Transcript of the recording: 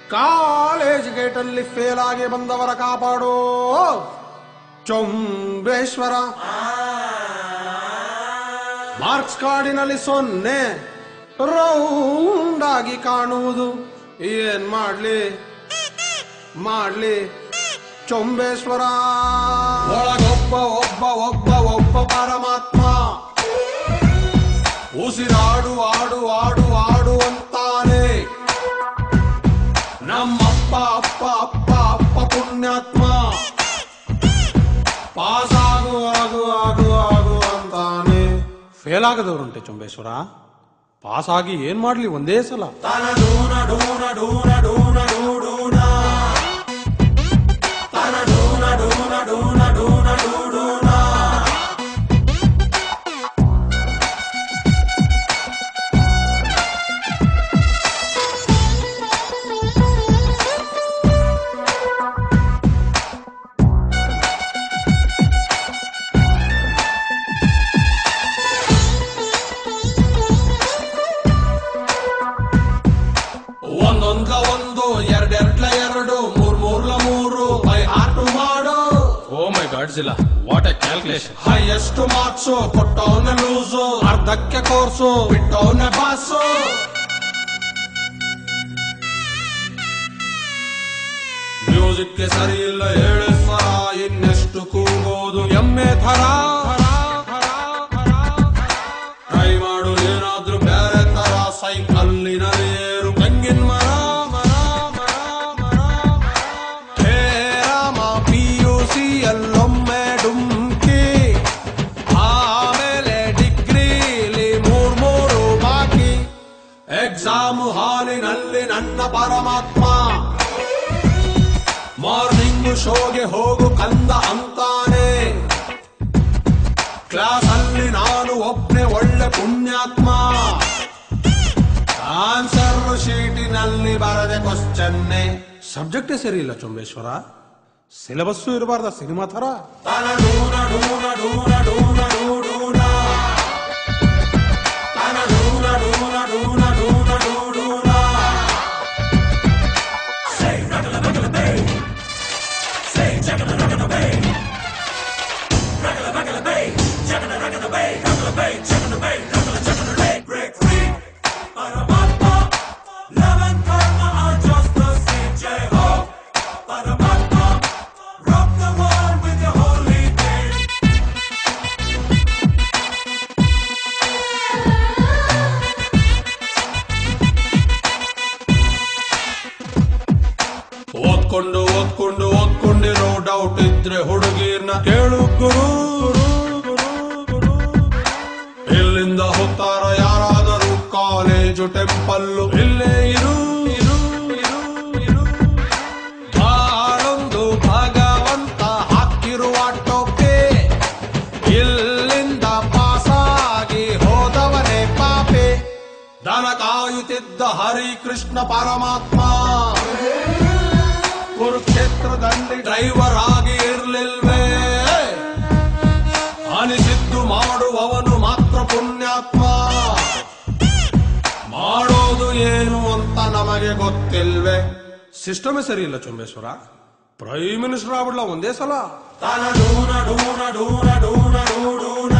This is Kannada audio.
ಕಾಲೇಜ್ ಗೇಟಲ್ಲಿ ಫೇಲ್ ಆಗಿ ಬಂದವರ ಕಾಪಾಡೋ ಚೊಂಬೇಶ್ವರ ಮಾರ್ಕ್ಸ್ ಕಾರ್ಡಿನಲ್ಲಿ ಸೊನ್ನೆ ರೌಂಡ್ ಆಗಿ ಕಾಣುವುದು ಏನ್ ಮಾಡ್ಲಿ ಮಾಡ್ಲಿ ಚೊಂಬೇಶ್ವರ ಒಳಗೊಬ್ಬ ಒಬ್ಬ ಒಬ್ಬ ಒಬ್ಬ ಪರಮಾತ್ಮ ಉಸಿರಾಡು ಆಡು ಆಡು ಆಡು ಅಂತಾನೆ ನಮ್ಮಪ್ಪ ಅಪ್ಪ ಅಪ್ಪ ಅಪ್ಪ ಪುಣ್ಯಾತ್ಮ ಪಾಸ್ ಆಗು ಆಗು ಆಗು ಆಗು ಅಂತಾನೆ ಫೇಲ್ ಆಗದವರುಂಟೆ ಚೊಂಬೇಶ್ವರ ಪಾಸ್ ಆಗಿ ಏನ್ ಮಾಡ್ಲಿ ಒಂದೇ ಸಲ ತನ ಡೂನ ಡೂನ ಡೂನ ಡೂನ ಡೂಡೂನ ತನ ಡೂನ ಡೂನ ಡೂನ ಡೂನ ಡೂಡೂನ ಒಂದೊಂದ್ಲ ಒಂದು ಎರಡೆರಡ್ಲ ಎರಡು ಮೂರ್ ಮೂರ್ಲ ಮೂರು ಬೈ ಹಾರ್ಟು ಮಾಡು ಓ ಮೈ ಗಾಡ್ ಜಿಲ್ಲ what a calculation highest marks ಕೊಟ್ಟವನ ಲೂಸು ಅರ್ಧಕ್ಕೆ ಕೋರ್ಸು ಬಿಟ್ಟವನ ಬಾಸು ಮ್ಯೂಸಿಕ್ಗೆ ಸರಿ ಇಲ್ಲ ಹೇಳಿ ಸ್ವರ ಇನ್ನೆಷ್ಟು ಕೂಗೋದು ಎಮ್ಮೆ ಥರ ಟ್ರೈ ಮಾಡು ಏನಾದ್ರೂ ಬೇರೆ ತರ ಸೈಕಲ್ಲಿನಲ್ಲಿ ಏರು ತೆಂಗಿನ ಮರ ಮರ ಮರ ಮರ ಹೇ ರಾಮ ಪಿ ಯು ಸಿ ಅಲ್ಲೊಮ್ಮೆ ಡುಮ್ಕಿ ಆಮೇಲೆ ಡಿಗ್ರಿಲಿ ಮೂರ್ ಮೂರು ಬಾಕಿ ಎಕ್ಸಾಮ್ ಹಾಲಿನಲ್ಲಿ ನನ್ನ ಪರಮಾತ್ಮ ಮಾರ್ನಿಂಗ್ ಶೋಗೆ ಹೋಗು ಕಂದ ಅಂತಾನೆ ಕ್ಲಾಸ್ ಅಲ್ಲಿ ನಾನು ಒಬ್ನೇ ಒಳ್ಳೆ ಪುಣ್ಯಾತ್ಮ ಆನ್ಸರ್ ಶೀಟಿನಲ್ಲಿ ಬರದೆ ಕ್ವಶನ್ನೇ ಸಬ್ಜೆಕ್ಟೇ ಸರಿ ಇಲ್ಲ ಚೊಂಬೇಶ್ವರ ಸಿಲೆಬಸ್ಸು ಇರಬಾರ್ದ ಸಿನಿಮಾ ತರ ತನ ಡೂನ ಡೂನ ಡೂನ ಡೂನ ಡೂಡೂನ ತನ ಡೂನ ಡೂನ ಡೂನ ಡೂನ ಡೂಡೂನ ಓದ್ಕೊಂಡು ಓದ್ಕೊಂಡು ಓದ್ಕೊಂಡಿರೋ ಡೌಟ್ ಇದ್ರೆ ಹುಡುಗಿರ್ನ ಕೇಳು ಗುರು ಇಲ್ಲಿಂದ ಹೋಗ್ತಾರ ಯಾರಾದರೂ ಕಾಲೇಜು ಟೆಂಪಲ್ಲು ಇಲ್ಲೇ ಇರು ಇರು ಇರು ಇರು ಬಾಳೊಂದು ಭಗವಂತ ಹಾಕಿರುವ ಟೋಪೆ ಇಲ್ಲಿಂದ ಪಾಸಾಗಿ ಹೋದವನೇ ಪಾಪೆ ದನ ಕಾಯುತ್ತಿದ್ದ ಹರಿಕೃಷ್ಣ ಪರಮಾತ್ಮ ಕುರುಕ್ಷೇತ್ರದಲ್ಲಿ ಡ್ರೈವರ್ ಆಗಿ ಇರ್ಲಿಲ್ವೇ ಅನಿಸಿದ್ದು ಮಾಡುವವನು ಮಾತ್ರ ಪುಣ್ಯಾತ್ಮ ಮಾಡೋದು ಏನು ಅಂತ ನಮಗೆ ಗೊತ್ತಿಲ್ವೇ ಸಿಸ್ಟಮೇ ಸರಿ ಇಲ್ಲ ಚೊಂಬೇಶ್ವರ ಪ್ರೈಮ್ ಮಿನಿಸ್ಟರ್ ಆಗ್ಬಿಡ್ಲ ಒಂದೇ ಸಲ ತನ ಡೂನ ಡೂನ ಡೂನ ಡೂನ ಡೂಡೂನ